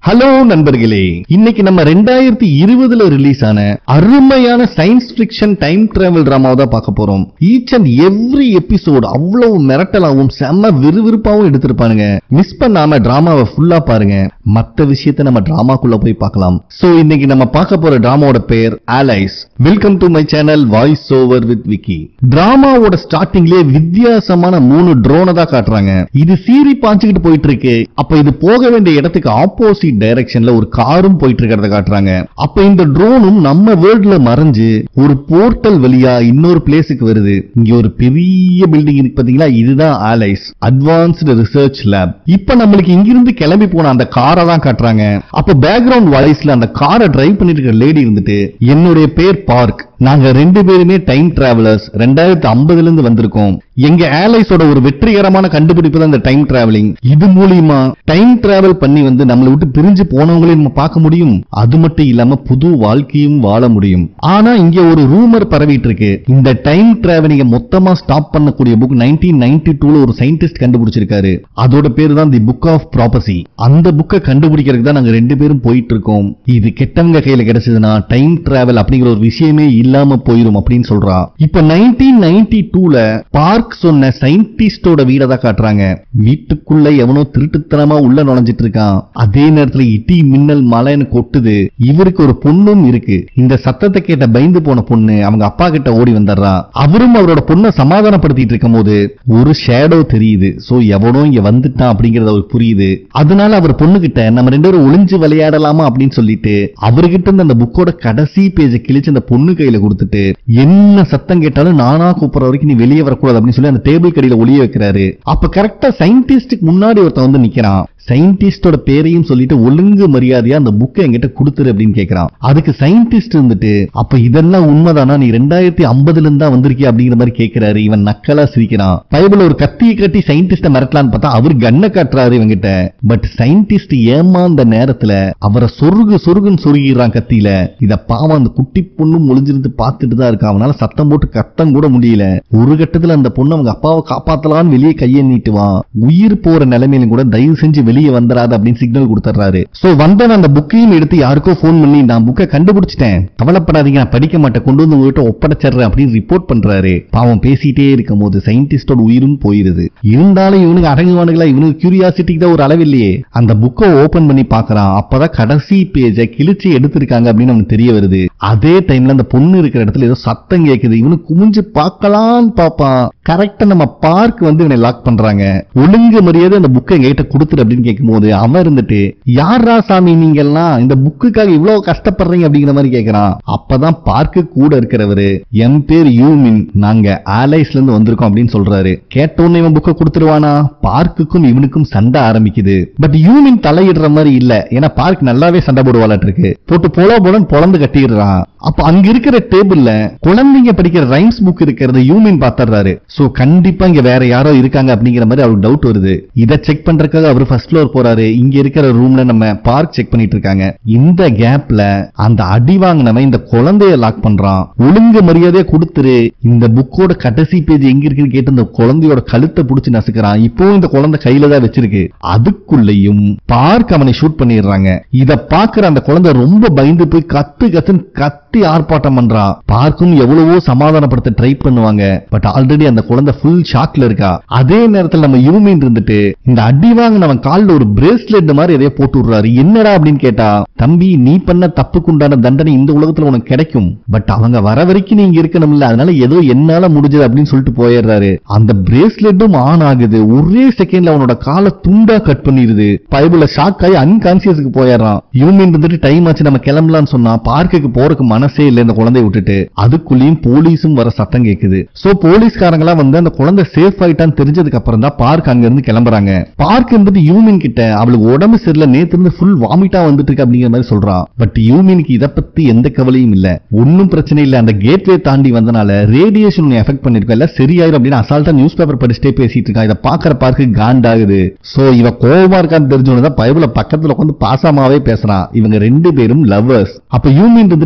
hello நண்பர்களே இன்னைக்கு நம்ம ரெண்டாயிரத்தி இருபதுல ரிலீஸ் ஆன அருமையான சயின்ஸ் ஃபிக்ஷன் டைம் டிராவல் டிராமாவை தான் பார்க்க போறோம் ஈச் அண்ட் எவ்ரி எபிசோட் அவ்வளவு மிரட்டலாவும் செம்ம விறுவிறுப்பாவும் எடுத்திருப்பானுங்க மிஸ் பண்ணாம டிராமாவை ஃபுல்லா பாருங்க மத்த விஷயத்த நம்ம டிராமாக்குள்ள போய் பார்க்கலாம் சோ இன்னைக்கு நம்ம பார்க்க போற டிராமாவோட பெயர் Alice welcome to my channel voice over with Vicky டிராமாவோட ஸ்டார்டிங்லயே வித்தியாசமான மூணு ட்ரோனை தான் காட்டுறாங்க இது சீறி பாஞ்சுக்கிட்டு போயிட்டு இருக்கு அப்ப இது போக வேண்டிய இடத்துக்கு ஆப்போசிட் டைரக்ஷன்ல ஒரு காரும் போயிட்டு இருக்கிறத காட்டுறாங்க அப்ப இந்த ட்ரோனும் நம்ம வேர்ல்ட்ல மறைஞ்சு ஒரு போர்ட்டல் வழியா இன்னொரு பிளேஸுக்கு வருது இங்க ஒரு பெரிய பில்டிங் இருக்கு பாத்தீங்களா இதுதான் ஆலைஸ் அட்வான்ஸ்டு ரிசர்ச் லேப் இப்ப நம்மளுக்கு இங்கிருந்து கிளம்பி போன அந்த காரை தான் காட்டுறாங்க அப்ப பேக்ரவுண்ட் வாய்ஸ்ல அந்த காரை டிரைவ் பண்ணிட்டு இருக்கிற லேடி இருந்துட்டு என்னுடைய பேர் பார்க் நாங்க ரெண்டு பேருமே டைம் டிராவலர்ஸ் ரெண்டாயிரத்தி ஐம்பதுல இருந்து வந்திருக்கோம் எங்க ஏர்லைஸோட ஒரு வெற்றிகரமான கண்டுபிடிப்பு தான் இந்த டைம் டிராவலிங் இது மூலியமா டைம் டிராவல் பண்ணி வந்து நம்மளை விட்டு பிரிஞ்சு போனவங்களையும் நம்ம பார்க்க முடியும் அது மட்டும் இல்லாம புது வாழ்க்கையும் வாழ முடியும் ஆனா இங்க ஒரு ரூமர் பரவிட்டு இருக்கு இந்த டைம் டிராவலிங்க மொத்தமா ஸ்டாப் பண்ணக்கூடிய புக் நைன்டீன் நைன்டி டூல ஒரு சயின்டிஸ்ட் கண்டுபிடிச்சிருக்காரு அதோட பேரு தான் தி புக் ஆஃப் ப்ராபசி அந்த புக்கை கண்டுபிடிக்கிறதுக்கு தான் நாங்க ரெண்டு பேரும் போயிட்டு இருக்கோம் இது கெட்டவங்க கையில கிடைச்சதுன்னா டைம் டிராவல் அப்படிங்கிற ஒரு விஷயமே இல்லாம போயிரும் அப்படின்னு சொல்றா இப்ப நைன்டீன் நைன்டி டூல பார்க் சொன்ன சயின்டிஸ்டோட வீடை தான் காட்டுறாங்க வீட்டுக்குள்ள எவனோ திருட்டுத்தனமா உள்ள நுழைஞ்சிட்டு இருக்கான் அதே நேரத்துல இடி மின்னல் மழைன்னு கொட்டுது இவருக்கு ஒரு பொண்ணும் இருக்கு இந்த சத்தத்தை கேட்ட பயந்து போன பொண்ணு அவங்க அப்பா கிட்ட ஓடி வந்துடுறா அவரும் அவரோட பொண்ணை சமாதானப்படுத்திட்டு இருக்கும் போது ஒரு ஷேடோ தெரியுது சோ எவனோ இங்க வந்துட்டான் அப்படிங்கறது அவருக்கு புரியுது அதனால அவர் பொண்ணு கிட்ட நம்ம ரெண்டு பேரும் ஒளிஞ்சு விளையாடலாமா அப்படின்னு சொல்லிட்டு அவர்கிட்ட இருந்து அந்த புக்கோட கடைசி பேஜை கிழிச்சு அந்த பொண்ணு கையில கொடுத்துட்டு என்ன சத்தம் கேட்டாலும் நானா கூப்பிடுற வரைக்கும் நீ வெளியே வரக்கூடாது அப்படின்னு சொல்லி அந்த டேபிள் கடியில ஒளிய வைக்கிறாரு அப்ப கரெக்டா சயின்டிஸ்டுக்கு முன்னாடி ஒருத்தன் வந்து நிக்கிறான் சயின்டிஸ்டோட பேரையும் சொல்லிட்டு ஒழுங்கு மரியாதையா அந்த புக்கை என்கிட்ட கொடுத்துரு அப்படின்னு கேக்குறான் அதுக்கு சயின்டிஸ்ட் இருந்துட்டு அப்ப இதெல்லாம் உண்மைதானா நீ ரெண்டாயிரத்தி ஐம்பதுல இருந்தா வந்திருக்கியா அப்படிங்கிற மாதிரி கேக்குறாரு இவன் நக்கலா சிரிக்கிறான் பைபிள் ஒரு கத்தியை கட்டி சயின்டிஸ்ட மிரட்டலான்னு பார்த்தா அவர் கண்ணை காட்டுறாரு இவங்கிட்ட பட் சயின்டிஸ்ட் ஏமாந்த நேரத்துல அவரை சொருகு சொருகுன்னு சொருகிறான் கத்தியில இத பாவம் அந்த குட்டி பொண்ணும் ஒளிஞ்சிருந்து பார்த்துட்டு தான் இருக்கான் அவனால சத்தம் போட்டு கத்தம் கூட முடியல ஒரு கட்டத்துல அந்த பொண்ணு அவங்க அப்பாவை காப்பாத்தலான்னு வெளியே கையை நீட்டுவான் உயிர் போற நிலைமையிலும் கூட தயவு செஞ்சு வெளியே வந்துடாது அப்படின்னு சிக்னல் கொடுத்துறாரு சோ வந்தவன் அந்த புக்கையும் எடுத்து யாருக்கோ ஃபோன் பண்ணி நான் புக்கை கண்டுபிடிச்சிட்டேன் கவலைப்படாதீங்க நான் படிக்க மாட்டேன் கொண்டு வந்து உங்ககிட்ட ஒப்படைச்சிடுறேன் அப்படின்னு ரிப்போர்ட் பண்றாரு பாவம் பேசிட்டே இருக்கும் போது சயின்டிஸ்டோட உயிரும் போயிருது இருந்தாலும் இவனுக்கு அடங்குவானுங்களா இவனுக்கு கியூரியாசிட்டிக்கு தான் ஒரு அளவில்லையே அந்த புக்கை ஓபன் பண்ணி பார்க்கறான் அப்பதான் கடைசி பேஜை கிழிச்சு எடுத்திருக்காங்க அப்படின்னு அவனுக்கு தெரிய வருது அதே டைம்ல அந்த பொண்ணு இருக்கிற இடத்துல ஏதோ சத்தம் கேக்குது இவனுக்கு குமிஞ்சு பார்க்கலான்னு பாப்பான் கரெக்டா நம்ம பார்க் வந்து இவனை லாக் பண்றாங்க ஒழுங்கு மரியாதை அந்த புக்கை எங்கிட்ட கொடுத்துரு அப்படின்னு கேட்கும்போது அவன் இருந்துட்டு யாரா சாமி நீங்க எல்லாம் இந்த புக்குக்காக இவ்வளவு கஷ்டப்படுறீங்க அப்படிங்கிற மாதிரி கேக்குறான் அப்பதான் பார்க்கு கூட இருக்கிறவரு என் பேர் யூமின் நாங்க ஆலைஸ்ல இருந்து வந்திருக்கோம் அப்படின்னு சொல்றாரு கேட்ட உடனே இவன் புக்கை கொடுத்துருவானா பார்க்குக்கும் இவனுக்கும் சண்டை ஆரம்பிக்குது பட் யூமின் தலையிடுற மாதிரி இல்ல ஏன்னா பார்க் நல்லாவே சண்டை போடுவாளாட்டு இருக்கு போட்டு பொல பொலன்னு பொழந்து கட்டிடுறான் அப்ப அங்க இருக்கிற டேபிள்ல குழந்தைங்க படிக்கிற ரைம்ஸ் புக் இருக்கிறது யூமின் பாத்துறாரு சோ கண்டிப்பா இங்க வேற யாரோ இருக்காங்க அப்படிங்கிற மாதிரி அவருக்கு டவுட் வருது இத செக் பண்றதுக்காக அவர் ஃபர்ஸ்ட் ஃப்ளோர் போறாரு இங்க இருக்கிற ரூம்ல நம்ம பார்க் செக் பண்ணிட்டு இருக்காங்க இந்த கேப்ல அந்த அடி வாங்கினவன் இந்த குழந்தைய லாக் பண்றான் ஒழுங்கு மரியாதையா கொடுத்துரு இந்த புக்கோட கடைசி பேஜ் எங்க இருக்குன்னு கேட்டு இந்த குழந்தையோட கழுத்தை புடிச்சு நசுக்கிறான் இப்போ இந்த குழந்தை கையில தான் வச்சிருக்கு அதுக்குள்ளேயும் பார்க் அவனை ஷூட் பண்ணிடுறாங்க இத பாக்குற அந்த குழந்தை ரொம்ப பயந்து போய் கத்து கத்துன்னு கத்தி ஆர்ப்பாட்டம் பண்றான் பார்க்கும் எவ்வளவோ சமாதானப்படுத்த ட்ரை பண்ணுவாங்க பட் ஆல்ரெடி அந்த குழந்தை ஃபுல் ஷாக்ல இருக்கா அதே நேரத்துல நம்ம யூமின் இருந்துட்டு இந்த அடி வாங்கினவன் கால்ல ஒரு பிரேஸ்லெட் மாதிரி எதையோ போட்டு விடுறாரு என்னடா அப்படின்னு கேட்டா தம்பி நீ பண்ண தப்புக்கு உண்டான தண்டனை இந்த உலகத்துல உனக்கு கிடைக்கும் பட் அவங்க வர வரைக்கும் நீங்க இருக்கணும்ல அதனால ஏதோ என்னால முடிஞ்சது அப்படின்னு சொல்லிட்டு போயிடுறாரு அந்த பிரேஸ்லெட்டும் ஆன் ஆகுது ஒரே செகண்ட்ல அவனோட காலை துண்டா கட் பண்ணிடுது பைபிள ஷாக் ஆகி அன்கான்சியஸுக்கு போயிடுறான் யூமின் இருந்துட்டு டைம் ஆச்சு நம்ம கிளம்பலாம்னு சொன்னா பார்க்குக்கு போறதுக்கு மனசே இல்ல இந்த குழந்தைய விட்டுட்டு அதுக்குள்ளேயும் போலீஸும் வர சத்தம் கேக்குது சோ போலீஸ்காரங்களா வந்து அந்த குழந்தை சேஃப் ஆயிட்டான்னு தெரிஞ்சதுக்கு அப்புறம் தான் பார்க் அங்க இருந்து கிளம்புறாங்க பார்க் இருந்துட்டு யூமின் கிட்ட அவளுக்கு உடம்பு சரியில்லை நேத்து இருந்து ஃபுல் வாமிட்டா வந்துட்டு இருக்கு அப்படிங்கிற மாதிரி சொல்றான் பட் யூமினுக்கு இத பத்தி எந்த கவலையும் இல்ல ஒன்னும் பிரச்சனை இல்ல அந்த கேட்வே தாண்டி வந்தனால ரேடியேஷன் எஃபெக்ட் பண்ணிருக்கோம் எல்லாம் சரியாயிரும் அப்படின்னு அசால்ட்டா நியூஸ் பேப்பர் படிச்சுட்டே பேசிட்டு இருக்கான் இதை பாக்குற பார்க்கு காண்டாகுது சோ இவ கோவமா இருக்கான்னு தெரிஞ்சவனதான் பைபிள பக்கத்துல உட்காந்து பாசமாவே பேசுறான் இவங்க ரெண்டு பேரும் லவ்வர்ஸ் அப்ப யூமின் இருந்துட்டு இன்னைக்கு மிட்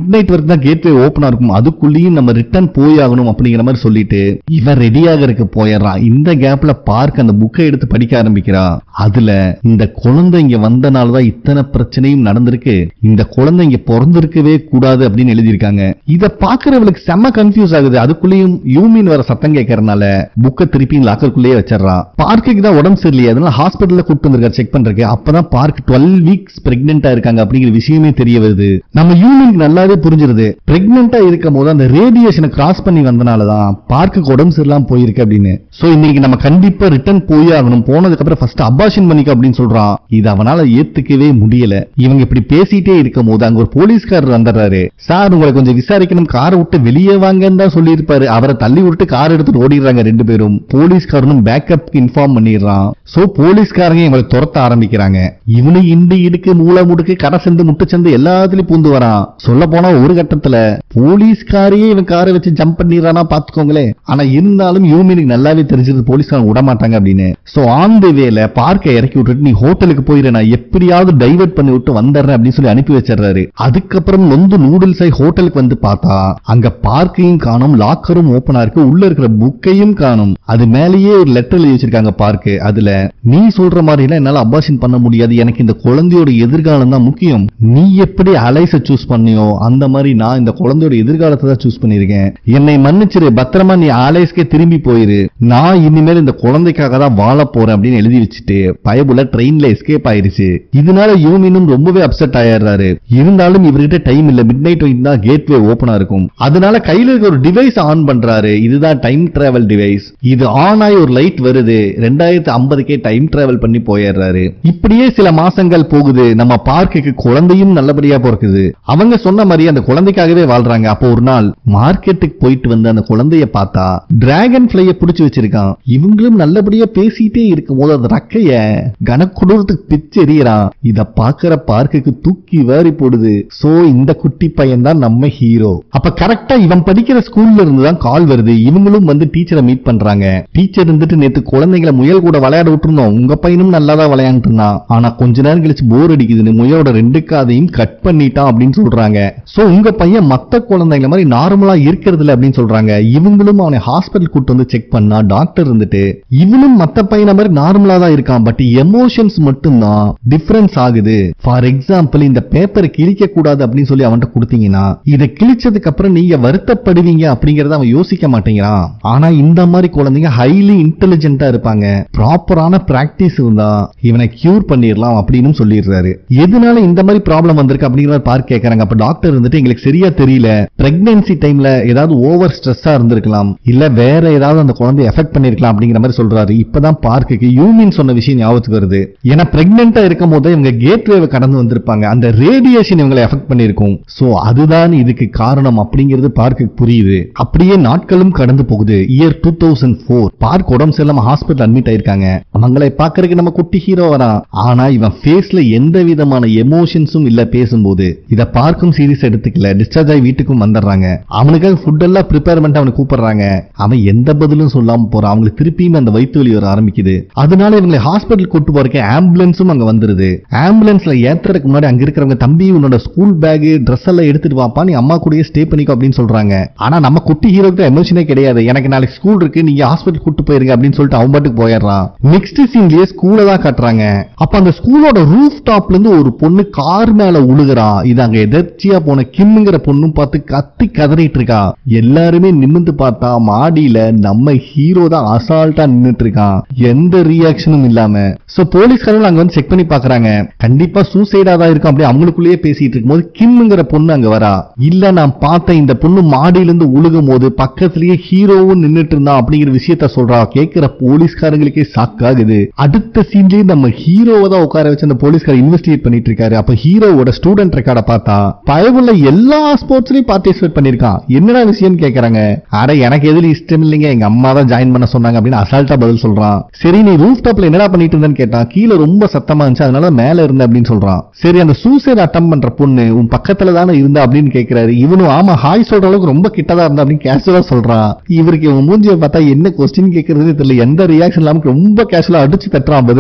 மிட் நைட் வரைக்கும் தான் கேட்வே ஓப்பனா இருக்கும் அதுக்குள்ளேயும் நம்ம ரிட்டர்ன் போய் ஆகணும் அப்படிங்கிற மாதிரி சொல்லிட்டு இவன் ரெடியாக இருக்க போயிடுறான் இந்த கேப்ல பார்க் அந்த புக்கை எடுத்து படிக்க ஆரம்பிக்கிறா அதுல இந்த குழந்தை இங்க வந்தனாலதான் இத்தனை பிரச்சனையும் நடந்திருக்கு இந்த குழந்தை இங்க பிறந்திருக்கவே கூடாது அப்படின்னு எழுதியிருக்காங்க இத பாக்குறவளுக்கு செம்ம கன்ஃபியூஸ் ஆகுது அதுக்குள்ளேயும் யூமின் வர சத்தம் கேட்கறதுனால புக்கை திருப்பி லாக்கருக்குள்ளேயே வச்சிடறா பார்க்குக்கு தான் உடம்பு சரியில்லையே அதனால ஹாஸ்பிட்டல்ல கூட்டு வந்திருக்காரு செக் பண்றதுக்கு அப்பதான் பார்க் டுவெல் வீக்ஸ் பிரெக்னெண்டா இருக்காங்க அப்படிங்கிற விஷயமே தெரிய வருது நம்ம யூமினுக்கு நல்லாவே புரிஞ்சிருது பிரெக்னெண்டா இருக்கும் போது அந்த ரேடியேஷனை கிராஸ் பண்ணி வந்தனாலதான் பார்க்குக்கு உடம்பு சரியில்லாம போயிருக்கு அப்படின்னு சோ இன்னைக்கு நம்ம கண்டிப்பா ரிட்டர்ன் போய் ஆகணும் போனதுக்கு அப்புறம் ஃபர்ஸ்ட் அபாஷன் பண்ணிக்க அப்படின்னு சொல்றான் இது அவனால ஏத்துக்கவே முடியல இவங்க இப்படி பேசிட்டே இருக்கும் போது அங்க ஒரு போலீஸ்காரர் வந்துடுறாரு சார் உங்களை கொஞ்சம் விசாரிக்கணும் காரை விட்டு வெளியே வாங்கன்னு தான் சொல்லியிருப்பாரு அவரை தள்ளி விட்டு கார் எடுத்துட்டு ஓடிடுறாங்க ரெண்டு பேரும் போலீஸ்காரனும் பேக்கப் இன்ஃபார்ம் பண்ணிடுறான் சோ போலீஸ்காரங்க இவங்களை துரத்த ஆரம்பிக்கிறாங்க இவனு இண்டு இடுக்கு மூளை முடுக்கு கரை சந்து முட்டுச்சந்து எல்லாத்துலயும் பூந்து வரான் சொல்ல போனா ஒரு கட்டத்துல போலீஸ்காரையே இவன் காரை வச்சு ஜம்ப் பண்ணிடுறானா பாத்துக்கோங்களேன் ஆனா இருந்தாலும் யூமினுக்கு நல்லாவே தெரிஞ்சது போலீஸ்காரன் விட மாட்டாங்க அப்படின்னு சோ ஆன் தி வேல பார்க்க இறக்கி விட்டுட்டு நீ ஹோட்டலுக்கு போயிரு நான் எப்படியாவது டைவர்ட் பண்ணி விட்டு வந்துடுறேன் அப்படின்னு சொல்லி அனுப்பி வச்சிடுறாரு அதுக்கப்புறம் நொந்து நூடுல்ஸ் ஆகி ஹோட்டலுக்கு வந்து பார்த்தா அங்க பார்க்கையும் காணும் லாக்கரும் ஓபனா இருக்கு உள்ள இருக்கிற புக்கையும் காணும் அது மேலேயே ஒரு லெட்டர் எழுதி வச்சிருக்காங்க பார்க்கு அதுல நீ சொல்ற மாதிரி எல்லாம் என்னால அபாஷன் பண்ண முடியாது எனக்கு இந்த குழந்தையோட எதிர்காலம் தான் முக்கியம் நீ எப்படி அலைஸ சூஸ் பண்ணியோ அந்த மாதிரி நான் இந்த குழந்தையோட எதிர்காலத்தை தான் சூஸ் பண்ணிருக்கேன் என்னை மன்னிச்சிரு பத்திரமா நீ ஆலேஸ்க்கே திரும்பி போயிரு நான் இனிமேல் இந்த குழந்தைக்காக தான் வாழ போறேன் அப்படின்னு எழுதி வச்சுட்டு பயபுல ட்ரெயின்ல எஸ்கேப் ஆயிருச்சு இதனால யூமினும் ரொம்பவே அப்செட் ஆயிடுறாரு இருந்தாலும் இவர்கிட்ட டைம் இல்ல மிட் நைட் தான் கேட்வே ஓபனா இருக்கும் அதனால கையில இருக்க ஒரு டிவைஸ் ஆன் பண்றாரு இதுதான் டைம் டிராவல் டிவைஸ் இது ஆன் ஆகி ஒரு லைட் வருது ரெண்டாயிரத்தி ஐம்பதுக்கே டைம் டிராவல் பண்ணி போயிடுறாரு இப்படியே சில மாசங்கள் போகுது நம்ம பார்க்குக்கு குழந்தையும் நல்லபடியா பிறக்குது அவங்க சொன்ன மாதிரி அந்த குழந்தைக்காகவே வாழ்றாங்க அப்போ ஒரு நாள் மார்க்கெட்டுக்கு போயிட்டு வந்து அந்த குழந்தைய பார்த்தா டிராகன் பிளைய பிடிச்சு வச்சிருக்கான் இவங்களும் நல்லபடியா பேசிட்டே இருக்கும் போது அந்த ரக்கைய கனக்குடூரத்துக்கு பிச்சு எறியறான் இத பாக்குற பார்க்குக்கு தூக்கி வாரி போடுது சோ இந்த குட்டி பையன் தான் நம்ம ஹீரோ அப்ப கரெக்டா இவன் படிக்கிற ஸ்கூல்ல இருந்து தான் கால் வருது இவங்களும் வந்து டீச்சரை மீட் பண்றாங்க டீச்சர் இருந்துட்டு நேத்து குழந்தைங்களை முயல் கூட விளையாட விட்டுருந்தோம் உங்க பையனும் நல்லா தான் விளையாண்டுட்டு இருந்தான் ஆனா கொஞ்ச நேரம் கழிச்சு போர் அடிக்குதுன்னு முயலோட ரெண்டு காதையும் கட் பண்ணிட்டான் அப்படின்னு சொல்றாங்க சோ உங்க பையன் மத்த குழந்தைங்கள மாதிரி நார்மலா இருக்கிறது இல்ல அப்படின்னு சொல்றாங்க இவங்களும் அவனை ஹாஸ்பிட்டல் கூட்டு வந்து செக் பண்ணா டாக்டர் இருந்துட்டு இவனும் மத்த பையனை மாதிரி நார்மலா தான் இருக்கான் பட் எமோஷன்ஸ் மட்டும்தான் டிஃபரன்ஸ் ஆகுது ஃபார் எக்ஸாம்பிள் இந்த பேப்பரை கிழிக்க கூடாது அப்படின்னு சொல்லி அவன்கிட்ட கொடுத்தீங்கன்னா இதை கிழிச்சதுக்கு அப்புறம் நீங்க வருத்தப்படுவீங்க அப்படிங்கறத அவன் யோசிக்க மாட்டேங்கிறான் ஆனா இந்த மாதிரி குழந்தைங்க ஹைலி இன்டெலிஜென்ட்டா இருப்பாங்க ப்ராப்பரான பிராக்டிஸ் இருந்தா இவனை கியூர் பண்ணிடலாம் அப்படின்னு சொல்லிடுறாரு எதனால இந்த மாதிரி ப்ராப்ளம் வந்திருக்கு அப்படிங்கிற மாதிரி பார்க்க கேக்குறாங்க அப்ப டாக்டர் இருந்துட்டு எங்களுக்கு சரியா தெரியல பிரெக்னன்சி டைம்ல ஏதாவது ஓவர் ஸ்ட்ரெஸ்ஸா இருந்திருக்கலாம் இல்ல வேற ஏதாவது அந்த குழந்தை எஃபெக்ட் பண்ணிருக்கலாம் அப்படிங்கிற மாதிரி சொல்றாரு இப்பதான் பார்க்குக்கு யூமின் சொன்ன விஷயம் ஞாபகத்துக்கு வருது ஏன்னா பிரெக்னெண்டா இருக்கும் போது இவங்க கேட்வேவை கடந்து வந்திருப்பாங்க அந்த ரேடியேஷன் இவங்களை எஃபெக்ட் பண்ணிருக்கும் சோ அதுதான் இதுக்கு காரணம் அப்படிங்கிறது பார்க்கு புரியுது அப்படியே நாட்களும் கடந்து போகுது year two thousand four park உடம்பு சரியில்லாம ஹாஸ்பிட்டல் அட்மிட் ஆயிருக்காங்க அவங்களை பாக்குறதுக்கு நம்ம குட்டி ஹீரோ வரான் ஆனா இவன் ஃபேஸ்ல எந்த விதமான எமோஷன்ஸும் இல்ல பேசும்போது இத பார்க்கும் சீரியஸ் எடுத்துக்கல டிஸ்சார்ஜ் ஆகி வீட்டுக்கும் வந்துடுறாங்க அவனுக்காக ஃபுட் எல்லாம் ப்ரிப்பேர் பண்ணிட்டு அவனை கூப்பிடுறாங்க அவன் எந்த பதிலும் சொல்லாம போறான் அவங்களுக்கு திருப்பியும் அந்த வயிற்று வலி வர ஆரம்பிக்குது அதனால இவங்களை ஹாஸ்பிட்டல் கூட்டு போறதுக்கு ஆம்புலன்ஸும் அங்க வந்துருது ஆம்புலன்ஸ்ல ஏத்துறதுக்கு முன்னாடி அங்க இருக்கிறவங்க தம்பி உன்னோட ஸ்கூல் பேக் ட்ரெஸ் எல்லாம் எடுத்துட்டு வாப்பா நீ அம்மா கூடயே ஸ்டே பண்ணிக்கோ அப்படின்னு சொல்றாங்க ஆனா நம்ம குட்டி ஹீரோக்கு எமோஷனே கிடையாது எனக்கு நாளைக்கு ஸ்கூல் இருக்கு நீங்க ஹாஸ்பிட்டல் கூட்டு போயிருங்க அப்படின்னு சொல்லிட்டு அவன் பாட்டுக்கு போயிடுறான் நெக்ஸ்ட் சீன்லயே ஸ்கூல தான் காட்டுறாங்க அப்ப அந்த ஸ்கூலோட ரூஃப் டாப்ல இருந்து ஒரு பொண்ணு கார் மேல உழுகுறான் இது அங்க எதர்ச்சியா போன கிம்ங்கிற பொண்ணும் பார்த்து கத்தி கதறிட்டு இருக்கா எல்லாருமே நிமிந்து பார்த்தா மாடியில நம்ம ஹீரோ தான் அசால்ட்டா நின்னுட்டு இருக்கான் எந்த ரியாக்ஷனும் இல்லாம சோ போலீஸ்காரங்க அங்க வந்து செக் பண்ணி பாக்குறாங்க கண்டிப்பா சூசைடா தான் இருக்கும் அப்படியே அவங்களுக்குள்ளேயே பேசிட்டு இருக்கும்போது கிம்ங்கிற பொண்ணு அங்க வரா இல்ல நான் பார்த்தேன் இந்த பொண்ணு மாடியில இருந்து உழுகும் போது பக்கத்திலேயே ஹீரோவும் நின்னுட்டு இருந்தான் அப்படிங்கிற விஷயத்த சொல்றா கேக்குற போலீஸ்காரங்களுக்கே சாக்காகுது அடுத்த சீன்லயே நம்ம ஹீரோவை தான் உட்கார வச்சு அந்த போலீஸ்கார இன்வெஸ்டிகேட் பண்ணிட்டு இருக்காரு அப்ப ஹீரோவோட ஸ்டூடெண்ட் ரெக்கார்ட பார்த்தா பயவுள்ள எல்லா ஸ்போர்ட்ஸ்லயும் பார்ட்டிசிபேட் பண்ணிருக்கான் என்னடா விஷயம் கேக்குறாங்க அட எனக்கு எதுல இஷ்டம் இல்லைங்க எங்க அம்மா தான் ஜாயின் பண்ண சொன்னாங்க அப்படின்னு அசால்ட்டா பதில் சொல்றான் சரி நீ ரூஃப் டாப்ல என்னடா பண்ணிட்டு இருந்தேன்னு கேட்டான் கீழே ரொம்ப சத்தமா இருந்துச்சு அதனால மேல இருந்த அப்படின்னு சொல்றான் சரி அந்த சூசைட் அட்டம் பண்ற பொண்ணு உன் பக்கத்துல தானே இருந்தா அப்படின்னு கேக்குறாரு இவனும் ஆமா ஹாய் சொல்ற அளவுக்கு ரொம்ப கிட்டதா இருந்தா அப்படின்னு கேஷுவலா சொல்றான் இவருக்கு இவன் மூஞ்சிய பார்த்தா என்ன கொஸ்டின் கேக்குறதுன்னு தெரியல எந்த ரியாக்ஷன் இல்லாம ரொம்ப கேஷுவலா அடிச்சு தட்டுறான் பதில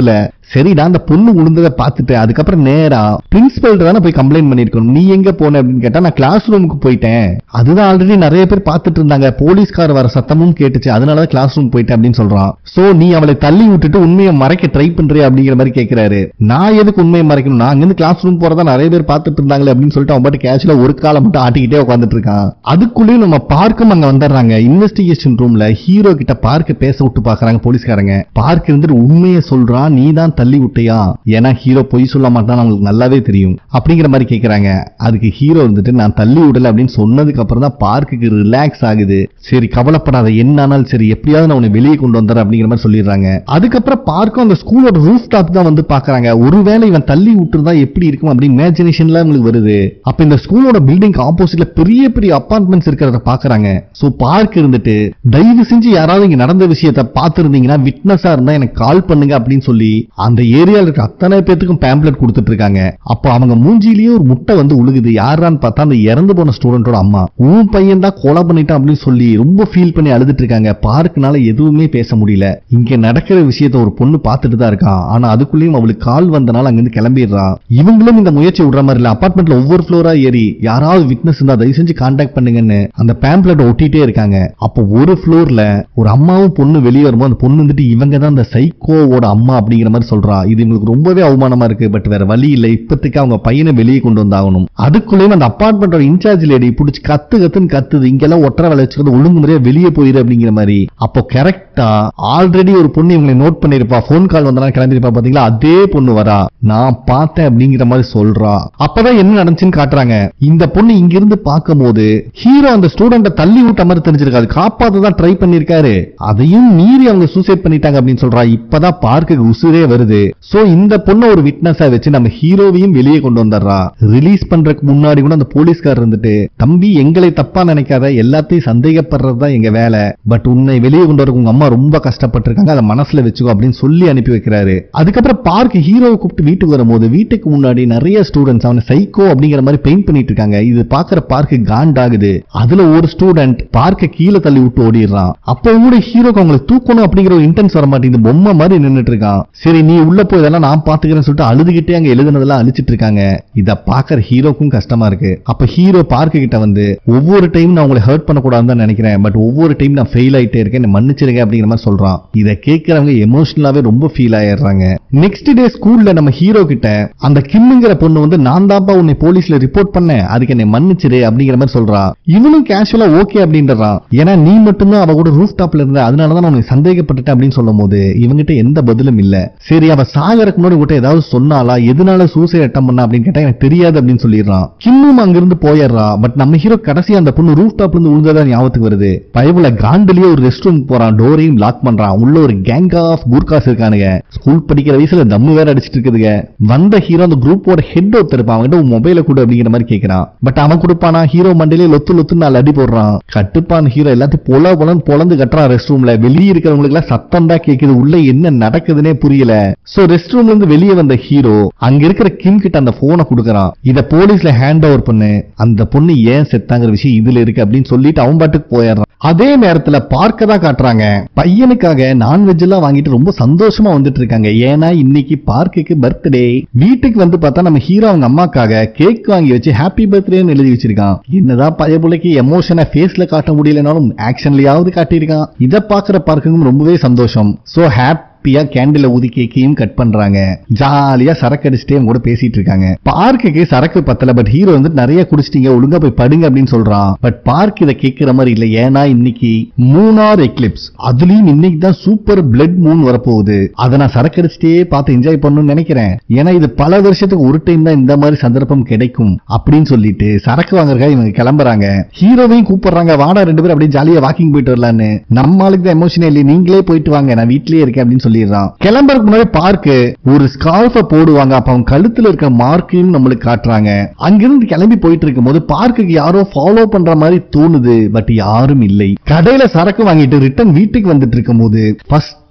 சரிடா அந்த பொண்ணு விழுந்ததை பார்த்துட்டு அதுக்கப்புறம் நேரா பிரின்சிபல் தானே போய் கம்ப்ளைண்ட் பண்ணிருக்கணும் நீ எங்க போன அப்படின்னு கேட்டா நான் கிளாஸ் ரூமுக்கு போயிட்டேன் அதுதான் ஆல்ரெடி நிறைய பேர் பார்த்துட்டு இருந்தாங்க போலீஸ்கார் வர சத்தமும் கேட்டுச்சு அதனால கிளாஸ் ரூம் போயிட்டேன் அப்படின்னு சொல்றான் சோ நீ அவளை தள்ளி விட்டுட்டு உண்மையை மறைக்க ட்ரை பண்றியா அப்படிங்கிற மாதிரி கேக்குறாரு நான் எதுக்கு உண்மையை மறைக்கணும் நான் அங்கிருந்து கிளாஸ் ரூம் போறதா நிறைய பேர் பார்த்துட்டு இருந்தாங்களே அப்படின்னு சொல்லிட்டு அவன் பாட்டு கேஷுவலா ஒரு காலை மட்டும் ஆட்டிக்கிட்டே உட்காந்துட்டு இருக்கான் அதுக்குள்ளேயும் நம்ம பார்க்கும் அங்க வந்துடுறாங்க இன்வெஸ்டிகேஷன் ரூம்ல ஹீரோ கிட்ட பார்க்க பேச விட்டு பாக்குறாங்க போலீஸ்காரங்க பார்க் இருந்துட்டு உண்மையை சொல்றான் நீ தான் தள்ளி விட்டியா ஏன்னா ஹீரோ பொய் சொல்ல மாட்டான்னு அவங்களுக்கு நல்லாவே தெரியும் அப்படிங்கிற மாதிரி கேக்குறாங்க அதுக்கு ஹீரோ இருந்துட்டு நான் தள்ளி விடல அப்படின்னு சொன்னதுக்கு அப்புறம் தான் பார்க்குக்கு ரிலாக்ஸ் ஆகுது சரி கவலைப்படாத என்ன ஆனாலும் சரி எப்படியாவது நான் உன்னை வெளியே கொண்டு வந்துடுறேன் அப்படிங்கிற மாதிரி சொல்லிடுறாங்க அதுக்கப்புறம் பார்க்கும் அந்த ஸ்கூலோட ரூஃப் டாப் தான் வந்து பாக்குறாங்க ஒருவேளை இவன் தள்ளி விட்டுருந்தா எப்படி இருக்கும் அப்படி இமேஜினேஷன்ல உங்களுக்கு வருது அப்ப இந்த ஸ்கூலோட பில்டிங் ஆப்போசிட்ல பெரிய பெரிய அபார்ட்மெண்ட்ஸ் இருக்கிறத பாக்குறாங்க சோ பார்க் இருந்துட்டு தயவு செஞ்சு யாராவது இங்க நடந்த விஷயத்த பார்த்திருந்தீங்கன்னா விட்னஸா இருந்தா எனக்கு கால் பண்ணுங்க அப்படின்னு சொல்லி அந்த ஏரியால இருக்க அத்தனை பேத்துக்கும் பேம்ப்ளெட் கொடுத்துட்டு இருக்காங்க அப்போ அவங்க மூஞ்சிலேயே ஒரு முட்டை வந்து உழுகுது யாரான்னு பார்த்தா அந்த இறந்து போன ஸ்டூடெண்டோட அம்மா உன் பையன் தான் கொலை பண்ணிட்டான் அப்படின்னு சொல்லி ரொம்ப ஃபீல் பண்ணி அழுதுட்டு இருக்காங்க பார்க்குனால எதுவுமே பேச முடியல இங்க நடக்கிற விஷயத்த ஒரு பொண்ணு பார்த்துட்டு தான் இருக்கான் ஆனா அதுக்குள்ளேயும் அவளுக்கு கால் வந்தனால அங்கிருந்து கிளம்பிடுறான் இவங்களும் இந்த முயற்சி விடுற மாதிரி இல்ல அபார்ட்மெண்ட்ல ஒவ்வொரு ஃப்ளோரா ஏறி யாராவது விட்னஸ் இருந்தா தயவு செஞ்சு கான்டாக்ட் பண்ணுங்கன்னு அந்த பேம்ப்ளெட் ஒட்டிட்டே இருக்காங்க அப்போ ஒரு ஃப்ளோர்ல ஒரு அம்மாவும் பொண்ணு வெளியே வரும்போது அந்த பொண்ணு வந்துட்டு இவங்க தான் அந்த சைக்கோவோட அம்மா அப்படிங்கிற மாதிரி சொல்றா இது இவங்களுக்கு ரொம்பவே அவமானமா இருக்கு பட் வேற வழி இல்ல இப்போதைக்கு அவங்க பையனை வெளியே கொண்டு வந்தாகணும் அதுக்குள்ளேயும் அந்த அபார்ட்மெண்டோட இன்சார்ஜ் லேடி பிடிச்சி கத்து கத்துன்னு கத்துது இங்கெல்லாம் ஒற்றை வேலை வச்சுக்கிறது ஒழுங்கு முறையா வெளியே போயிரு அப்படிங்கிற மாதிரி அப்போ கரெக்டா ஆல்ரெடி ஒரு பொண்ணு இவங்களை நோட் பண்ணிருப்பா ஃபோன் கால் வந்தனா கிளம்பிருப்பா பாத்தீங்களா அதே பொண்ணு வரா நான் பார்த்தேன் அப்படிங்கிற மாதிரி சொல்றா அப்பதான் என்ன நடந்துச்சுன்னு காட்டுறாங்க இந்த பொண்ணு இங்க இருந்து பார்க்கும்போது ஹீரோ அந்த ஸ்டூடெண்ட தள்ளி விட்ட மாதிரி தெரிஞ்சிருக்காது காப்பாத்த தான் ட்ரை பண்ணிருக்காரு அதையும் மீறி அவங்க சூசைட் பண்ணிட்டாங்க அப்படின்னு சொல்றா இப்பதான் பார்க்குக்கு உசுரே வருது சோ இந்த பொண்ணை ஒரு விட்னஸா வச்சு நம்ம ஹீரோவையும் வெளியே கொண்டு வந்துடுறா ரிலீஸ் பண்றதுக்கு முன்னாடி கூட அந்த போலீஸ்கார் இருந்துட்டு தம்பி எங்களை தப்பா நினைக்காத எல்லாத்தையும் சந்தேகப்படுறது தான் எங்க வேலை பட் உன்னை வெளியே கொண்டு வரக்கு உங்க அம்மா ரொம்ப கஷ்டப்பட்டிருக்காங்க அதை மனசுல வச்சுக்கோ அப்படின்னு சொல்லி அனுப்பி வைக்கிறாரு அதுக்கப்புறம் பார்க் ஹீரோவை கூப்பிட்டு வீட்டுக்கு வரும்போது வீட்டுக்கு முன்னாடி நிறைய ஸ்டூடெண்ட்ஸ் அவனை சைக்கோ அப்படிங்கிற மாதிரி பெயிண்ட் பண்ணிட்டு இருக்காங்க இது பாக்குற பார்க்கு காண்டாகுது அதுல ஒரு ஸ்டூடெண்ட் பார்க்க கீழே தள்ளி விட்டு ஓடிடுறான் அப்போ கூட ஹீரோக்கு அவங்களை தூக்கணும் அப்படிங்கிற ஒரு இன்டென்ஸ் வர மாட்டேங்குது பொம்மை மாதிரி நின்னுட்டு இருக்கான் சரி நீ உள்ள போய் இதெல்லாம் நான் பாத்துக்கிறேன்னு சொல்லிட்டு அழுதுகிட்டே அங்க எழுதுனதெல்லாம் அழிச்சிட்டு இருக்காங்க இத பாக்குற ஹீரோக்கும் கஷ்டமா இருக்கு அப்ப ஹீரோ பார்க்க கிட்ட வந்து ஒவ்வொரு டைம் நான் உங்களை ஹர்ட் பண்ணக்கூடாதுன்னு தான் நினைக்கிறேன் பட் ஒவ்வொரு டைம் நான் ஃபெயில் ஆயிட்டே இருக்கேன் என்னை மன்னிச்சிருங்க அப்படிங்கிற மாதிரி சொல்றான் இத கேட்கறவங்க எமோஷனலாவே ரொம்ப ஃபீல் ஆயிடுறாங்க நெக்ஸ்ட் டே ஸ்கூல்ல நம்ம ஹீரோ கிட்ட அந்த கிம்முங்கிற பொண்ணு வந்து நான் தான்ப்பா உன்னை போலீஸ்ல ரிப்போர்ட் பண்ணேன் அதுக்கு என்னை மன்னிச்சிரு அப்படிங்கிற மாதிரி சொல்றா இவனும் கேஷுவலா ஓகே அப்படின்றான் ஏன்னா நீ மட்டும்தான் அவ கூட ரூஃப் டாப்ல இருந்த அதனாலதான் நான் உனக்கு சந்தேகப்பட்டுட்டேன் அப்படின்னு சொல்லும் போது இவங்கிட்ட எந்த பதிலும் இல்ல சரி அவ சாகறதுக்கு முன்னாடி உங்ககிட்ட ஏதாவது சொன்னாலா எதனால சூசைட் அட்டம் பண்ணா அப்படின்னு கேட்டா எனக்கு தெரியாது அப்படின்னு சொல்லிடுறான் கிம்மும் அங்கிருந்து போயிடுறா பட் நம்ம ஹீரோ கடைசி அந்த பொண்ணு ரூஃப் டாப்ல இருந்து விழுந்ததா ஞாபகத்துக்கு வருது பயபுல கிராண்ட்லயே ஒரு ரெஸ்ட் ரூம் போறான் டோரையும் லாக் பண்றான் உள்ள ஒரு கேங் ஆஃப் கூர்காஸ் இருக்கானுங்க ஸ்கூல் படிக்கிற வயசுல தம்மு வேற அடிச்சிட்டு இருக்குதுங்க வந்த ஹீரோ அந்த குரூப்போட ஹெட் ஒருத்தர் இருப்பான் அவன்கிட்ட உன் மொபைல கொடு அப்படிங்கிற மாதிரி கேக்குறான் பட் அவன் கொடுப்பானா ஹீரோ மண்டையிலே லொத்து லொத்து நாலு அடி போடுறான் கட்டுப்பான் ஹீரோ எல்லாத்தையும் பொல பொலன்னு பொலந்து கட்டுறான் ரெஸ்ட் ரூம்ல வெளியே இருக்கிறவங்களுக்கு எல்லாம் சத்தம் தான் கேக்குது உள்ள என்ன நடக்குதுன்னே புரியல சோ ரெஸ்ட் ரூம்ல இருந்து வெளியே வந்த ஹீரோ அங்க இருக்கிற கிம் கிட்ட அந்த போனை கொடுக்கறான் இத போலீஸ்ல ஹேண்ட் ஓவர் பண்ணு அந்த பொண்ணு ஏன் செத்தாங்கிற விஷயம் இதுல இருக்கு அப்படின்னு சொல்லிட்டு அவன் பாட்டுக்கு போயிடுறான் அதே நேரத்துல பார்க்க தான் காட்டுறாங்க பையனுக்காக நான்வெஜ் எல்லாம் வாங்கிட்டு ரொம்ப சந்தோஷமா வந்துட்டு இருக்காங்க ஏன்னா இன்னைக்கு பார்க்குக்கு பர்த்டே வீட்டுக்கு வந்து பார்த்தா நம்ம ஹீரோ அவங்க அம்மாக்காக கேக் வாங்கி வச்சு ஹாப்பி பர்த்டேன்னு எழுதி வச்சிருக்கான் என்னதான் பழைய பிள்ளைக்கு எமோஷனை ஃபேஸ்ல காட்ட முடியலனாலும் ஆக்ஷன்லயாவது காட்டியிருக்கான் இதை பாக்குற பார்க்குக்கும் ரொம்பவே சந்தோஷம் சோ ஹாப்பி ஹாப்பியா கேண்டில ஊதி கேக்கையும் கட் பண்றாங்க ஜாலியா சரக்கு அடிச்சுட்டே அவங்க கூட பேசிட்டு இருக்காங்க பார்க்குக்கு சரக்கு பத்தல பட் ஹீரோ வந்து நிறைய குடிச்சிட்டீங்க ஒழுங்கா போய் படுங்க அப்படின்னு சொல்றான் பட் பார்க் இதை கேட்கிற மாதிரி இல்ல ஏன்னா இன்னைக்கு மூணார் எக்லிப்ஸ் அதுலயும் இன்னைக்கு தான் சூப்பர் பிளட் மூன் வரப்போகுது அதை நான் சரக்கு அடிச்சுட்டே பார்த்து என்ஜாய் பண்ணணும்னு நினைக்கிறேன் ஏன்னா இது பல வருஷத்துக்கு ஒரு டைம் தான் இந்த மாதிரி சந்தர்ப்பம் கிடைக்கும் அப்படின்னு சொல்லிட்டு சரக்கு வாங்குறதுக்காக இவங்க கிளம்புறாங்க ஹீரோவையும் கூப்பிடுறாங்க வாடா ரெண்டு பேரும் அப்படியே ஜாலியா வாக்கிங் போயிட்டு வரலான்னு நம்ம ஆளுக்கு தான் எமோஷனே இல்லை நீங்களே போயிட்டு வாங்க நான் வீட்லயே இருக்கேன் அப்படின்னு சொல்லிடுறான் கிளம்புறதுக்கு முன்னாடி பார்க்கு ஒரு ஸ்கார்ஃப போடுவாங்க அப்ப அவன் கழுத்துல இருக்க மார்க்கையும் நம்மளுக்கு காட்டுறாங்க அங்கிருந்து கிளம்பி போயிட்டு இருக்கும் போது பார்க்குக்கு யாரோ ஃபாலோ பண்ற மாதிரி தோணுது பட் யாரும் இல்லை கடையில சரக்கு வாங்கிட்டு ரிட்டர்ன் வீட்டுக்கு வந்துட்டு இருக்கும் போது ஃபர்ஸ்ட்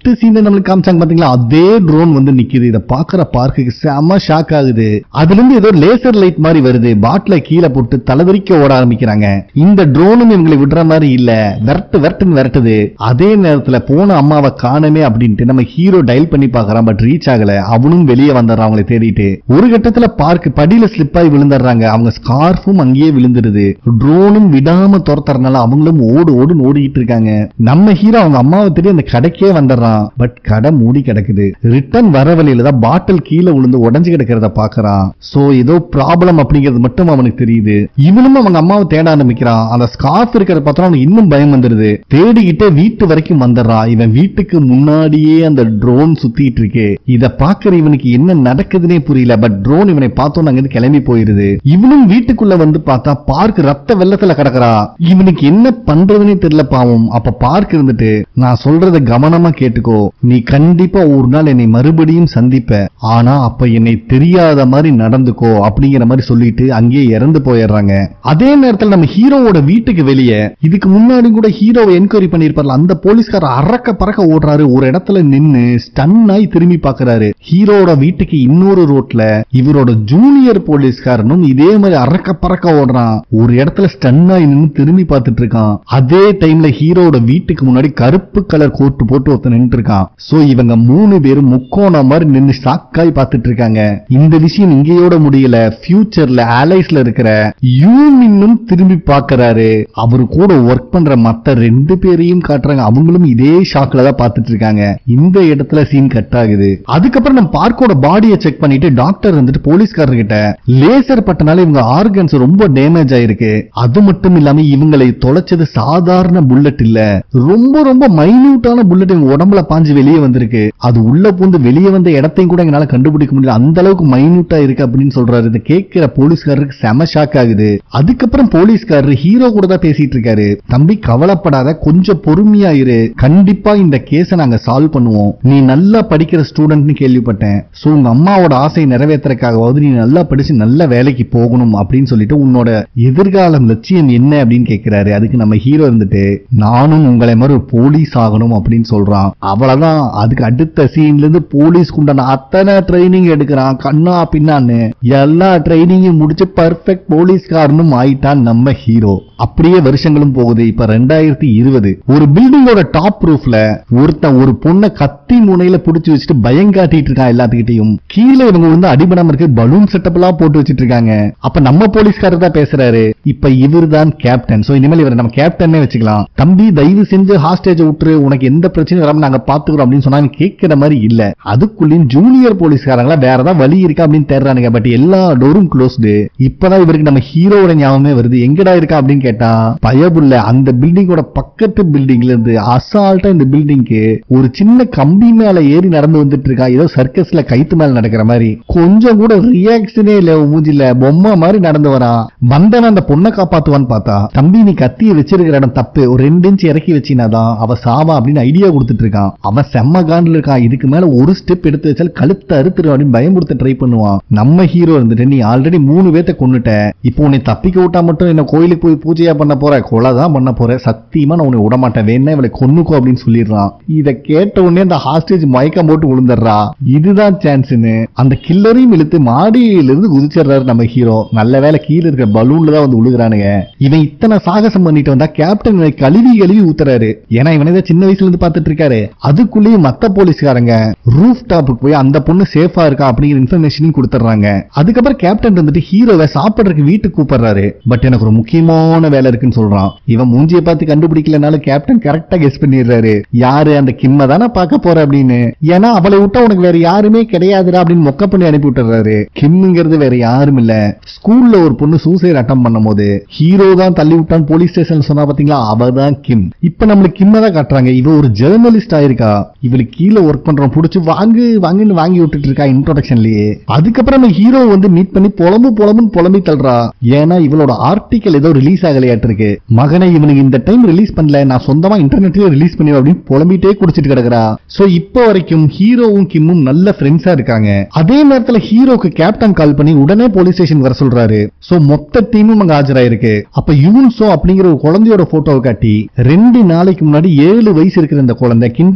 ஃபர்ஸ்ட் சீன் நம்மளுக்கு காமிச்சாங்க பாத்தீங்களா அதே ட்ரோன் வந்து நிக்குது இத பாக்குற பார்க்குக்கு செம ஷாக் ஆகுது அதுல இருந்து ஏதோ லேசர் லைட் மாதிரி வருது பாட்டில கீழே போட்டு தலைவரிக்க ஓட ஆரம்பிக்கிறாங்க இந்த ட்ரோனும் இவங்களை விடுற மாதிரி இல்ல விரட்டு விரட்டுன்னு விரட்டுது அதே நேரத்துல போன அம்மாவை காணமே அப்படின்ட்டு நம்ம ஹீரோ டயல் பண்ணி பாக்குறான் பட் ரீச் ஆகல அவனும் வெளியே வந்துடுறான் அவங்களை தேடிட்டு ஒரு கட்டத்துல பார்க் படியில ஸ்லிப் ஆகி விழுந்துடுறாங்க அவங்க ஸ்கார்ஃபும் அங்கேயே விழுந்துருது ட்ரோனும் விடாம துரத்துறதுனால அவங்களும் ஓடு ஓடுன்னு ஓடிட்டு இருக்காங்க நம்ம ஹீரோ அவங்க அம்மாவை தேடி அந்த கடைக்கே வந்துடுறான் பட் கடை மூடி கிடக்குது ரிட்டர்ன் வர வழியில தான் பாட்டில் கீழே விழுந்து உடஞ்சு கிடக்கிறத பாக்குறான் சோ ஏதோ ப்ராப்ளம் அப்படிங்கிறது மட்டும் அவனுக்கு தெரியுது இவனும் அவங்க அம்மாவை தேட ஆரம்பிக்கிறான் அந்த ஸ்கார்ஃப் இருக்கிறத பார்த்தா அவனுக்கு இன்னும் பயம் வந்துருது தேடிக்கிட்டே வீட்டு வரைக்கும் வந்துடுறான் இவன் வீட்டுக்கு முன்னாடியே அந்த ட்ரோன் சுத்திட்டு இருக்கு இத பாக்குற இவனுக்கு என்ன நடக்குதுன்னே புரியல பட் ட்ரோன் இவனை பார்த்தோன்னு அங்கிருந்து கிளம்பி போயிருது இவனும் வீட்டுக்குள்ள வந்து பார்த்தா பார்க் ரத்த வெள்ளத்துல கிடக்குறா இவனுக்கு என்ன பண்றதுன்னே தெரியல பாவம் அப்ப பார்க் இருந்துட்டு நான் சொல்றத கவனமா கேட்டுக்கோ நீ கண்டிப்பா ஒரு நாள் என்னை மறுபடியும் சந்திப்ப ஆனா அப்ப என்னை தெரியாத மாதிரி நடந்துக்கோ அப்படிங்கிற மாதிரி சொல்லிட்டு அங்கேயே இறந்து போயிடுறாங்க அதே நேரத்துல நம்ம ஹீரோவோட வீட்டுக்கு வெளியே இதுக்கு முன்னாடி கூட ஹீரோவை என்கொயரி பண்ணிருப்பார்ல அந்த போலீஸ்காரர் அறக்க பறக்க ஓடுறாரு ஒரு இடத்துல நின்னு ஸ்டன் ஆகி திரும்பி பாக்குறாரு ஹீரோவோட வீட்டுக்கு இன்னொரு ரோட்ல இவரோட ஜூனியர் போலீஸ்காரனும் இதே மாதிரி அறக்க பறக்க ஓடுறான் ஒரு இடத்துல ஸ்டன் ஆகி நின்னு திரும்பி பார்த்துட்டு இருக்கான் அதே டைம்ல ஹீரோவோட வீட்டுக்கு முன்னாடி கருப்பு கலர் கோட்டு போட்டு ஒருத்தன் நின்று இருக்கான் சோ இவங்க மூணு பேரும் முக்கோணம் மாதிரி நின்னு ஷாக்காய் பார்த்துட்டு இருக்காங்க இந்த விஷயம் இங்கேயோட முடியல ஃபியூச்சர்ல அலைஸ்ல இருக்கிற யூமின்னும் திரும்பி பார்க்கறாரு அவரு கூட ஒர்க் பண்ற மத்த ரெண்டு பேரையும் காட்டுறாங்க அவங்களும் இதே ஷாக்ல தான் பார்த்துட்டு இருக்காங்க இந்த இடத்துல சீன் கட் ஆகுது அதுக்கப்புறம் நம்ம பார்க்கோட பாடியை செக் பண்ணிட்டு டாக்டர் வந்துட்டு போலீஸ்காரர் கிட்ட லேசர் பட்டனால இவங்க ஆர்கன்ஸ் ரொம்ப டேமேஜ் ஆயிருக்கு அது மட்டும் இல்லாம இவங்களை தொலைச்சது சாதாரண புல்லட் இல்ல ரொம்ப ரொம்ப மைன்யூட்டான புல்லட் இவங்க உடம்புல பாஞ்சு வெளியே வந்திருக்கு அது உள்ள பூந்து வெளியே வந்த இடத்தையும் கூட எங்களால கண்டுபிடிக்க முடியல அந்த அளவுக்கு மைன்யூட்டா இருக்கு அப்படின்னு சொல்றாரு இதை கேட்கிற போலீஸ்காரருக்கு செம ஷாக் ஆகுது அதுக்கப்புறம் போலீஸ்காரர் ஹீரோ கூட தான் பேசிட்டு இருக்காரு தம்பி கவலைப்படாத கொஞ்சம் பொறுமையா இரு கண்டிப்பா இந்த கேஸ நாங்க சால்வ் பண்ணுவோம் நீ நல்லா படிக்கிற ஸ்டூடெண்ட்னு கேள்விப்பட்டேன் சோ உங்க அம்மாவோட ஆசை நிறைவேற்றுறதுக்காகவாவது நீ நல்லா படிச்சு நல்ல வேலைக்கு போகணும் அப்படின்னு சொல்லிட்டு உன்னோட எதிர்காலம் லட்சியம் என்ன அப்படின்னு கேட்கிறாரு அதுக்கு நம்ம ஹீரோ இருந்துட்டு நானும் உங்களை மாதிரி ஒரு போலீஸ் ஆகணும் அப்படின்னு சொல்றான் அவ்வளவுதான் அதுக்கு அடுத்த சீன்ல இருந்து போலீஸ் உண்டான அத்தனை ட்ரைனிங் எடுக்கிறான் கண்ணா பின்னான்னு எல்லா ட்ரைனிங்கும் முடிச்சு பர்ஃபெக்ட் போலீஸ்காரனும் ஆயிட்டான் நம்ம ஹீரோ அப்படியே வருஷங்களும் போகுது இப்ப ரெண்டாயிரத்தி இருபது ஒரு பில்டிங்கோட டாப் ரூஃப்ல ஒருத்தன் ஒரு பொண்ணை கத்தி முனையில புடிச்சு வச்சுட்டு பயம் காட்டிட்டு இருக்கான் எல்லாத்துக்கிட்டையும் கீழே இவங்க வந்து அடிபடாம இருக்கு பலூன் செட்டப் எல்லாம் போட்டு வச்சிட்டு இருக்காங்க அப்ப நம்ம போலீஸ்காரர் தான் பேசுறாரு இப்ப இவர் தான் கேப்டன் சோ இனிமேல் இவரை நம்ம கேப்டன்னே வச்சுக்கலாம் தம்பி தயவு செஞ்சு ஹாஸ்டேஜ் விட்டுரு உனக்கு எந்த பிரச்சனையும் வராம நாங்க பாத்துக்கிறோம் அப்படின்னு சொன்னா அவன் கேட்கிற மாதிரி இல்ல அதுக்குள்ளேயும் ஜூனியர் போலீஸ்காரங்களா வேற ஏதாவது வழி இருக்கா அப்படின்னு தேடுறானுங்க பட் எல்லா டோரும் க்ளோஸ்டு இப்பதான் இவருக்கு நம்ம ஹீரோவோட ஞாபகமே வருது எங்கடா இருக்கா அப்படின்னு கேட்டா பயபுள்ள அந்த பில்டிங்கோட பக்கத்து பில்டிங்ல இருந்து அசால்ட்டா இந்த பில்டிங்க்கு ஒரு சின்ன கம்பி மேல ஏறி நடந்து வந்துட்டு இருக்கா ஏதோ சர்க்கஸ்ல கைத்து மேல நடக்கிற மாதிரி கொஞ்சம் கூட ரியாக்ஷனே இல்ல உன் மூஞ்சில பொம்மை மாதிரி நடந்து வரான் வந்தவன் அந்த பொண்ணை காப்பாத்துவான்னு பார்த்தா தம்பி நீ கத்திய வச்சிருக்கிற இடம் தப்பு ஒரு ரெண்டு இன்ச் இறக்கி வச்சினாதான் அவ சாவா அப்படின்னு ஐடியா கொடுத்துட்டு இருக்கான் அவன் செம்ம காண்டில் இருக்கான் இதுக்கு மேல ஒரு ஸ்டெப் எடுத்து வச்சால் கழுத்தை அறுத்துரு அப்படின்னு பயமுறுத்த ட்ரை பண்ணுவான் நம்ம ஹீரோ இருந்துட்டு நீ ஆல்ரெடி மூணு பேத்த கொன்னுட்ட இப்போ உன்னை தப்பிக்க விட்டா மட்டும் என்ன கோயிலுக்கு போய் பூஜையா பண்ண போற கொலை தான் பண்ண போற சத்தியமா நான் உன்னை விட மாட்டேன் வேணா இவளை கொன்னுக்கோ அப்படின்னு சொல்லிடுறான் இத கேட்ட உடனே அந்த ஹாஸ்டேஜ் மயக்கம் போட்டு விழுந்துடுறா இதுதான் சான்ஸ்னு அந்த கில்லரையும் இழுத்து மாடியில இருந்து குதிச்சிடுறாரு நம்ம ஹீரோ நல்ல வேலை கீழே இருக்கிற பலூன்ல தான் வந்து விழுகிறானுங்க இவன் இத்தனை சாகசம் பண்ணிட்டு வந்தா கேப்டன் இவனை கழுவி கழுவி ஊத்துறாரு ஏன்னா இவனை தான் சின்ன வயசுல இருந்து பார்த்துட்டு இருக்காரு அதுக்குள்ளேயும் மத்த போலீஸ்காரங்க ரூஃப் டாப்புக்கு போய் அந்த பொண்ணு சேஃபா இருக்கா அப்படிங்கிற இன்ஃபர்மேஷனையும் கொடுத்துறாங்க அதுக்கப்புறம் கேப்டன் வந்துட்டு ஹீரோவை சாப்பிடுறதுக்கு வீட்டுக்கு கூப்பிடுறாரு பட் எனக்கு ஒரு முக்கியமான வேலை இருக்குன்னு சொல்றான் இவன் மூஞ்சியை பார்த்து கண்டுபிடிக்கலனாலும் கேப்டன் கரெக்டா கெஸ் பண்ணிடுறாரு யாரு அந்த கிம்ம தானே பார்க்க போற அப்படின்னு ஏன்னா அவளை விட்டா உனக்கு வேற யாருமே கிடையாதுடா அப்படின்னு மொக்க பண்ணி அனுப்பி விட்டுறாரு கிம்ங்கிறது வேற யாரும் இல்ல ஸ்கூல்ல ஒரு பொண்ணு சூசைட் அட்டம் பண்ணும்போது ஹீரோ தான் தள்ளி விட்டான் போலீஸ் ஸ்டேஷன் சொன்னா பாத்தீங்களா அவ தான் கிம் இப்ப நம்மளுக்கு கிம்ம தான் காட்டுறாங்க இவ ஒரு ஜெர்னலிஸ்ட் ஆயிருக்கா இவளுக்கு கீழே ஒர்க் பண்றோம் புடிச்சு வாங்கு வாங்குன்னு வாங்கி விட்டுட்டு இருக்கா இன்ட்ரோடக்ஷன்லயே அதுக்கப்புறம் நம்ம ஹீரோ வந்து மீட் பண்ணி புலம்பு புலம்புன்னு புலம்பி தள்ளுறா ஏன்னா இவளோட ஆர்டிக்கல் ஏதோ ரிலீஸ் ஆகலையாட்டு இருக்கு மகனை இவனுக்கு இந்த டைம் ரிலீஸ் பண்ணல நான் சொந்தமா இன்டர்நெட்லயே ரிலீஸ் பண்ணி அப்படின்னு புலம்பிட்டே குடிச்சிட்டு கிடக்குறா சோ இப்போ வரைக்கும் ஹீரோவும் கிம்மும் நல்ல ஃப்ரெண்ட்ஸா இருக்காங்க அதே நேரத்துல ஹீரோக்கு கேப்டன் கால் பண்ணி உடனே போலீஸ் ஸ்டேஷன் வர சொல்றாரு சோ மொத்த டீமும் அங்க ஆஜராயிருக்கு அப்ப யூன்சோ அப்படிங்கிற ஒரு குழந்தையோட போட்டோவை காட்டி ரெண்டு நாளைக்கு முன்னாடி ஏழு வயசு இருக்கிற இந்த குழந்தை கிண்டர்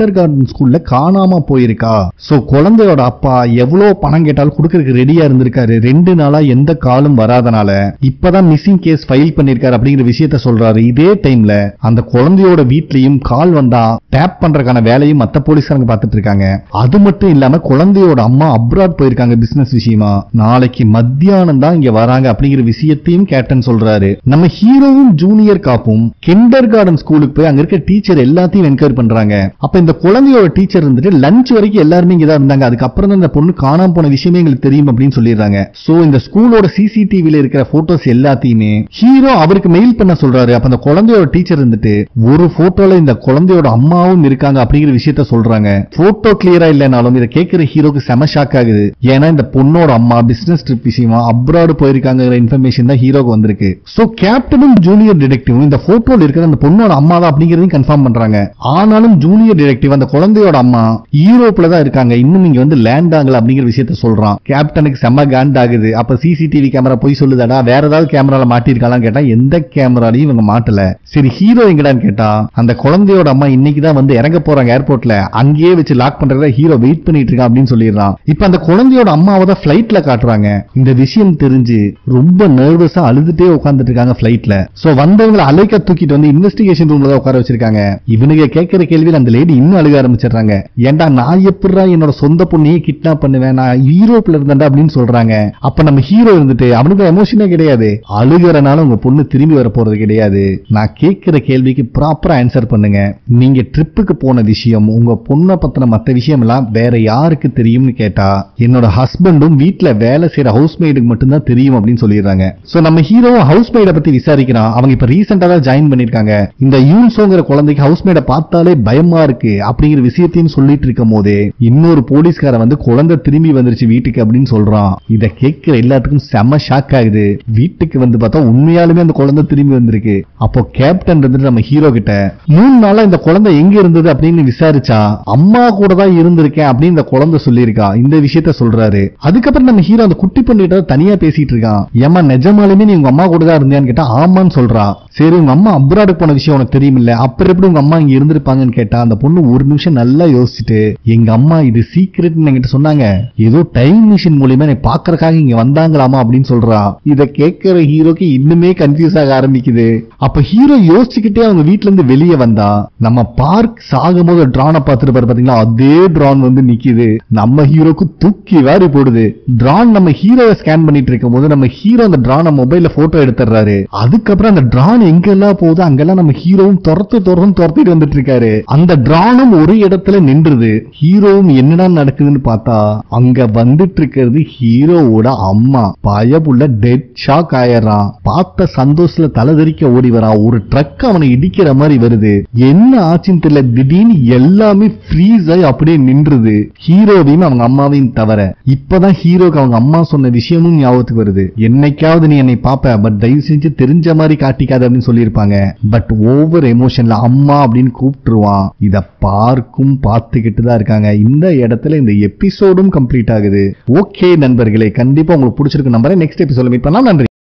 கிண்டர் கார்டன் ஸ்கூல்ல காணாம போயிருக்கா சோ குழந்தையோட அப்பா எவ்வளவு பணம் கேட்டாலும் கொடுக்கறதுக்கு ரெடியா இருந்திருக்காரு ரெண்டு நாளா எந்த காலும் வராதனால இப்பதான் மிஸ்ஸிங் கேஸ் ஃபைல் பண்ணிருக்காரு அப்படிங்கிற விஷயத்த சொல்றாரு இதே டைம்ல அந்த குழந்தையோட வீட்லயும் கால் வந்தா டேப் பண்றதுக்கான வேலையும் மத்த போலீஸ்காரங்க பார்த்துட்டு இருக்காங்க அது மட்டும் இல்லாம குழந்தையோட அம்மா அப்ராட் போயிருக்காங்க பிசினஸ் விஷயமா நாளைக்கு மத்தியானம் தான் இங்க வராங்க அப்படிங்கிற விஷயத்தையும் கேப்டன் சொல்றாரு நம்ம ஹீரோவும் ஜூனியர் காப்பும் கிண்டர் கார்டன் ஸ்கூலுக்கு போய் அங்க இருக்க டீச்சர் எல்லாத்தையும் என்கொயர் பண்றாங்க அப்ப இந்த குழந்தையோட டீச்சர் இருந்துட்டு லஞ்ச் வரைக்கும் எல்லாருமே இங்க தான் இருந்தாங்க அதுக்கப்புறம் தான் இந்த பொண்ணு காணாம போன விஷயமே எங்களுக்கு தெரியும் அப்படின்னு சொல்லிடுறாங்க சோ இந்த ஸ்கூலோட சிசிடிவில இருக்கிற போட்டோஸ் எல்லாத்தையுமே ஹீரோ அவருக்கு மெயில் பண்ண சொல்றாரு அப்ப அந்த குழந்தையோட டீச்சர் இருந்துட்டு ஒரு போட்டோல இந்த குழந்தையோட அம்மாவும் இருக்காங்க அப்படிங்கிற விஷயத்த சொல்றாங்க போட்டோ கிளியரா இல்லைனாலும் இதை கேட்கிற ஹீரோக்கு செம ஷாக் ஆகுது ஏன்னா இந்த பொண்ணோட அம்மா பிசினஸ் ட்ரிப் விஷயமா அப்ராடு போயிருக்காங்கிற இன்ஃபர்மேஷன் தான் ஹீரோக்கு வந்திருக்கு சோ கேப்டனும் ஜூனியர் டிடெக்டிவும் இந்த போட்டோல இருக்கிற அந்த பொண்ணோட அம்மா தான் அப்படிங்கறதையும் கன்ஃபார்ம் பண்றாங்க ஆனாலும் ஜூனியர் டிடெக்டிவ் அந்த குழந்தையோட அம்மா யூரோப்ல தான் இருக்காங்க இன்னும் இங்க வந்து லேண்ட் ஆகல அப்படிங்கிற விஷயத்த சொல்றான் கேப்டனுக்கு செம்ம காண்ட் ஆகுது அப்ப சிசிடிவி கேமரா போய் சொல்லுதாடா வேற ஏதாவது கேமரால மாட்டிருக்காளான்னு கேட்டா எந்த கேமராலையும் இவங்க மாட்டல சரி ஹீரோ எங்கடான்னு கேட்டா அந்த குழந்தையோட அம்மா இன்னைக்கு தான் வந்து இறங்க போறாங்க ஏர்போர்ட்ல அங்கேயே வச்சு லாக் பண்றத ஹீரோ வெயிட் பண்ணிட்டு இருக்கான் அப்படின்னு சொல்லிடுறான் இப்ப அந்த குழந்தையோட அம்மாவை தான் பிளைட்ல காட்டுறாங்க இந்த விஷயம் தெரிஞ்சு ரொம்ப நர்வஸா அழுதுட்டே உட்கார்ந்துட்டு இருக்காங்க பிளைட்ல சோ வந்தவங்களை அலைக்க தூக்கிட்டு வந்து இன்வெஸ்டிகேஷன் ரூம்ல தான் உட்கார வச்சிருக்காங்க இவனுங்க கேட்கிற கேள்வியில் அந்த லேடி இன்னும் அழுக ஆரம்பிச்சிடுறாங்க ஏன்டா நான் எப்படிடா என்னோட சொந்த பொண்ணையே கிட்னாப் பண்ணுவேன் நான் யூரோப்ல இருந்தேன்டா அப்படின்னு சொல்றாங்க அப்ப நம்ம ஹீரோ இருந்துட்டு அவனுக்கு எமோஷனே கிடையாது அழுகிறனால உங்க பொண்ணு திரும்பி வர போறது கிடையாது நான் கேட்கிற கேள்விக்கு ப்ராப்பரா ஆன்சர் பண்ணுங்க நீங்க ட்ரிப்புக்கு போன விஷயம் உங்க பொண்ணை பத்தின மத்த விஷயம் எல்லாம் வேற யாருக்கு தெரியும்னு கேட்டா என்னோட ஹஸ்பண்டும் வீட்ல வேலை செய்யற ஹவுஸ் மேடுக்கு மட்டும்தான் தெரியும் அப்படின்னு சொல்லிடுறாங்க சோ நம்ம ஹீரோ ஹவுஸ் மேட பத்தி விசாரிக்கிறான் அவங்க இப்ப ரீசெண்டா தான் ஜாயின் பண்ணிருக்காங்க இந்த யூன்சோங்கிற குழந்தைக்கு ஹவுஸ் மேட பார்த்தாலே பயமா இருக்கு அப்படிங்கிற விஷயத்தையும் சொல்லிட்டு இருக்கும் போதே இன்னொரு போலீஸ்காரன் வந்து குழந்தை திரும்பி வந்துருச்சு வீட்டுக்கு அப்படின்னு சொல்றான் இத கேட்கிற எல்லாத்துக்கும் செம ஷாக் ஆகுது வீட்டுக்கு வந்து பார்த்தா உண்மையாலுமே அந்த குழந்தை திரும்பி வந்திருக்கு அப்போ கேப்டன் இருந்துட்டு நம்ம ஹீரோ கிட்ட மூணு நாளா இந்த குழந்தை எங்க இருந்தது அப்படின்னு விசாரிச்சா அம்மா கூட தான் இருந்திருக்கேன் அப்படின்னு இந்த குழந்தை சொல்லியிருக்கா இந்த விஷயத்த சொல்றாரு அதுக்கப்புறம் நம்ம ஹீரோ அந்த குட்டி பொண்ணுகிட்ட தனியா பேசிட்டு இருக்கான் ஏமா நிஜமாலுமே நீ உங்க அம்மா கூட தான் இருந்தியான்னு கேட்டா ஆமான்னு சொல்றா சரி உங்க அம்மா அப்ராடு போன விஷயம் உனக்கு தெரியுமில்ல அப்புறம் எப்படி உங்க அம்மா இங்க இருந்திருப்பாங்கன்னு கேட்டா அந்த பொண்ணு ஒரு நிமிஷம் நல்லா யோசிச்சுட்டு எங்க அம்மா இது சீக்கிரட் என்கிட்ட சொன்னாங்க ஏதோ டைம் மிஷின் மூலியமா என்னை பாக்குறதுக்காக இங்க வந்தாங்களாமா அப்படின்னு சொல்றா இத கேட்கிற ஹீரோக்கு இன்னுமே கன்ஃபியூஸ் ஆக ஆரம்பிக்குது அப்ப ஹீரோ யோசிச்சுக்கிட்டே அவங்க வீட்ல இருந்து வெளியே வந்தா நம்ம பார்க் சாகும்போது டிரானை பார்த்துட்டு பாரு பாத்தீங்களா அதே டிரான் வந்து நிக்குது நம்ம ஹீரோக்கு தூக்கி வாரி போடுது டிரான் நம்ம ஹீரோவை ஸ்கேன் பண்ணிட்டு இருக்கும் போது நம்ம ஹீரோ அந்த டிரானை மொபைல்ல போட்டோ எடுத்துறாரு அதுக்கப்புறம் அந்த டிரான் எங்கெல்லாம் போகுதோ அங்கெல்லாம் நம்ம ஹீரோவும் துரத்து துரத்து துரத்திட்டு வந்துட்டு இருக்காரு அந்த டிரானும் ஒரு இடத்துல நின்றுது ஹீரோவும் என்னடா நடக்குதுன்னு பார்த்தா அங்க வந்துட்டு இருக்கிறது ஹீரோவோட அம்மா பயபுள்ள டெட் ஷாக் ஆயிடுறான் பார்த்த சந்தோஷத்துல தலைதெறிக்க ஓடி வரான் ஒரு ட்ரக் அவனை இடிக்கிற மாதிரி வருது என்ன ஆச்சுன்னு தெரியல திடீர்னு எல்லாமே ஃப்ரீஸ் ஆகி அப்படியே நின்றுது ஹீரோவையும் அவங்க அம்மாவையும் தவிர இப்பதான் ஹீரோக்கு அவங்க அம்மா சொன்ன விஷயமும் ஞாபகத்துக்கு வருது என்னைக்காவது நீ என்னை பாப்ப பட் தயவு செஞ்சு தெரிஞ்ச மாதிரி காட்டிக்காத அப்படின்னு சொல்லியிருப்பாங்க பட் ஓவர் எமோஷன்ல அம்மா அப்படின்னு கூப்பிட்டுருவான் இத பார்க்கும் பார்த்துக்கிட்டு தான் இருக்காங்க இந்த இடத்துல இந்த எபிசோடும் கம்ப்ளீட் ஆகுது ஓகே நண்பர்களே கண்டிப்பா உங்களுக்கு பிடிச்சிருக்கு நம்பரை நெக்ஸ்ட் எபிசோட மீட் பண்ணலாம் நன்றி